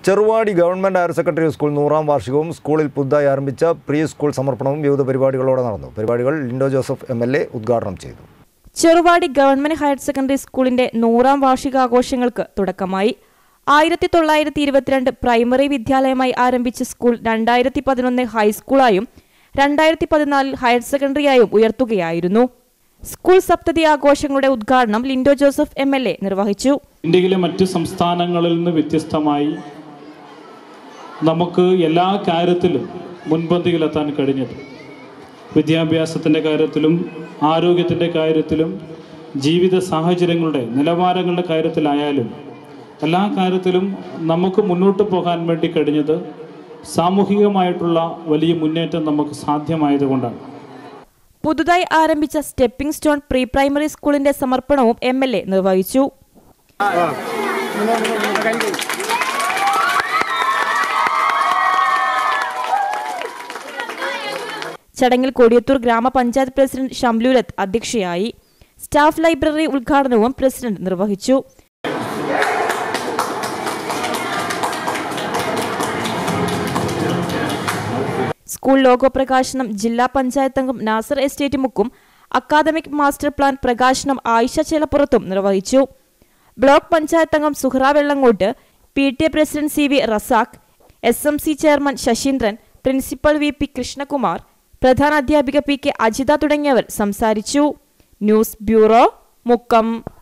Cheruvadi government higher secondary school നൂറാം വാർഷികവും സ്കൂളിൽ പുതുതായി ആരംഭിച്ച പ്രീ സ്കൂൾ സമർപ്പണവും വിവിധ പരിപാടികളോടെ നടന്നു പരിപാടികൾ Lindo Joseph M L A ഉദ്ഘാടനം ചെയ്തു ചെറുവാടി ഗവൺമെന്റ് ഹയർ സെക്കൻഡറി സ്കൂളിന്റെ നൂറാം വാർഷികാഘോഷങ്ങൾക്ക് തുടക്കമായി ആയിരത്തി തൊള്ളായിരത്തി ഇരുപത്തിരണ്ട് പ്രൈമറി വിദ്യാലയമായി ആരംഭിച്ച സ്കൂൾ രണ്ടായിരത്തി പതിനൊന്ന് ഹൈസ്കൂളായും രണ്ടായിരത്തി പതിനാലിൽ ഹയർ സെക്കൻഡറിയായും ഉയർത്തുകയായിരുന്നു സ്കൂൾ സപ്തതി ആഘോഷങ്ങളുടെ ഉദ്ഘാടനം Lindo Joseph M L A നിർവഹിച്ചു ഇന്ത്യയിലെ മറ്റ് സംസ്ഥാനങ്ങളിൽ നിന്ന് വ്യത്യസ്തമായി നമുക്ക് എല്ലാ കാര്യത്തിലും മുൻപന്തിയിലെത്താൻ കഴിഞ്ഞത് വിദ്യാഭ്യാസത്തിൻ്റെ കാര്യത്തിലും ആരോഗ്യത്തിൻ്റെ കാര്യത്തിലും ജീവിത സാഹചര്യങ്ങളുടെ നിലവാരങ്ങളുടെ കാര്യത്തിലായാലും എല്ലാ കാര്യത്തിലും നമുക്ക് മുന്നോട്ട് പോകാൻ വേണ്ടി കഴിഞ്ഞത് സാമൂഹികമായിട്ടുള്ള വലിയ മുന്നേറ്റം നമുക്ക് സാധ്യമായതുകൊണ്ടാണ് പുതുതായി ആരംഭിച്ച സ്റ്റെപ്പിംഗ് സ്റ്റോൺ പ്രീ പ്രൈമറി സ്കൂളിന്റെ സമർപ്പണവും എം എൽ എ നിർവഹിച്ചു ചടങ്ങിൽ കൊടിയത്തൂർ ഗ്രാമപഞ്ചായത്ത് പ്രസിഡന്റ് ഷംലുലത്ത് അധ്യക്ഷയായി സ്റ്റാഫ് ലൈബ്രറി ഉദ്ഘാടനവും പ്രസിഡന്റ് നിർവഹിച്ചു സ്കൂൾ ലോഗോ പ്രകാശനം ജില്ലാ പഞ്ചായത്ത് അംഗം നാസർ എസ്റ്റേറ്റ് മുക്കും അക്കാദമിക് മാസ്റ്റർ പ്ലാൻ പ്രകാശനം ആയിഷ ചേലപ്പുറത്തും നിർവഹിച്ചു ബ്ലോക്ക് പഞ്ചായത്ത് അംഗം Suhra Vellangot P T A president C V Razak S M C chairman Sasheendran principal V P Krishnakumar പ്രധാന അധ്യാപിക പി കെ അജിത തുടങ്ങിയവർ സംസാരിച്ചു ന്യൂസ് ബ്യൂറോ മുക്കം